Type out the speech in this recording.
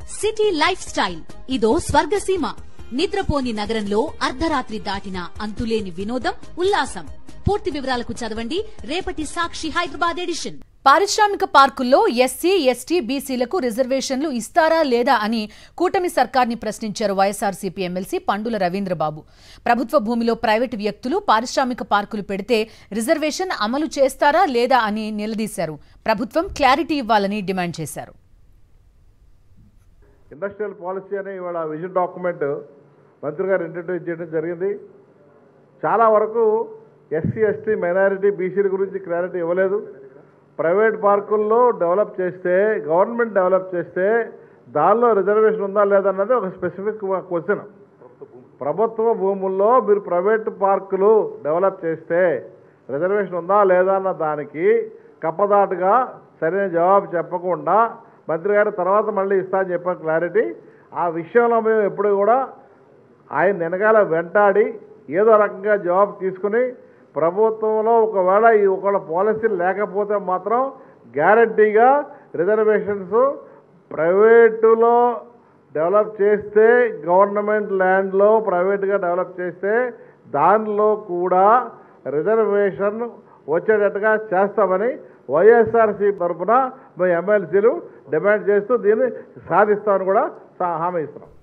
city life style ఇదో స్వర్గసీమ నిద్రపోని నగరంలో అర్ధరాత్రి దాటిన అంతులేని వినోదం ఉల్లాసం పూర్తి వివరాలకు చదవండి రేపటి సాక్షి హైదరాబాద్ ఎడిషన్ పారిశ్రామిక పార్కుల్లో ఎస్సీ ఎస్టీ బీసీలకు రిజర్వేషన్లు ఇస్తారా లేదా అని కూటమి సర్కార్ని ప్రశ్నించారు వైఎస్ఆర్సీపీ ఎమ్మెల్సీ పండుల రవీంద్రబాబు ప్రభుత్వ భూమిలో ప్రైవేటు వ్యక్తులు పారిశ్రామిక పార్కులు పెడితే రిజర్వేషన్ అమలు చేస్తారా లేదా అని నిలదీశారు ప్రభుత్వం క్లారిటీ ఇవ్వాలని డిమాండ్ చేశారు ఇండస్ట్రియల్ పాలసీ అనే ఇవాళ విజన్ డాక్యుమెంట్ మంత్రి గారు ఇంట్రడ్యూస్ చేయడం జరిగింది చాలా వరకు ఎస్సీ ఎస్టీ మైనారిటీ బీసీల గురించి క్లారిటీ ఇవ్వలేదు ప్రైవేట్ పార్కుల్లో డెవలప్ చేస్తే గవర్నమెంట్ డెవలప్ చేస్తే దానిలో రిజర్వేషన్ ఉందా లేదా అన్నది ఒక స్పెసిఫిక్ క్వశ్చన్ ప్రభుత్వ భూముల్లో మీరు ప్రైవేట్ పార్కులు డెవలప్ చేస్తే రిజర్వేషన్ ఉందా లేదా అన్న దానికి కప్పదాటుగా సరైన జవాబు చెప్పకుండా మంత్రి గారు తర్వాత మళ్ళీ ఇస్తా అని చెప్పిన క్లారిటీ ఆ విషయంలో మేము ఎప్పుడు కూడా ఆయన వెనకాల వెంటాడి ఏదో రకంగా జవాబు తీసుకుని ప్రభుత్వంలో ఒకవేళ ఈ ఒకవేళ పాలసీ లేకపోతే మాత్రం గ్యారంటీగా రిజర్వేషన్స్ ప్రైవేటులో డెవలప్ చేస్తే గవర్నమెంట్ ల్యాండ్లో ప్రైవేట్గా డెవలప్ చేస్తే దానిలో కూడా రిజర్వేషన్ వచ్చేటట్టుగా చేస్తామని వైఎస్ఆర్సీ తరఫున మేము ఎమ్మెల్సీలు డిమాండ్ చేస్తూ దీన్ని సాధిస్తామని కూడా సా- హామీ ఇస్తున్నాం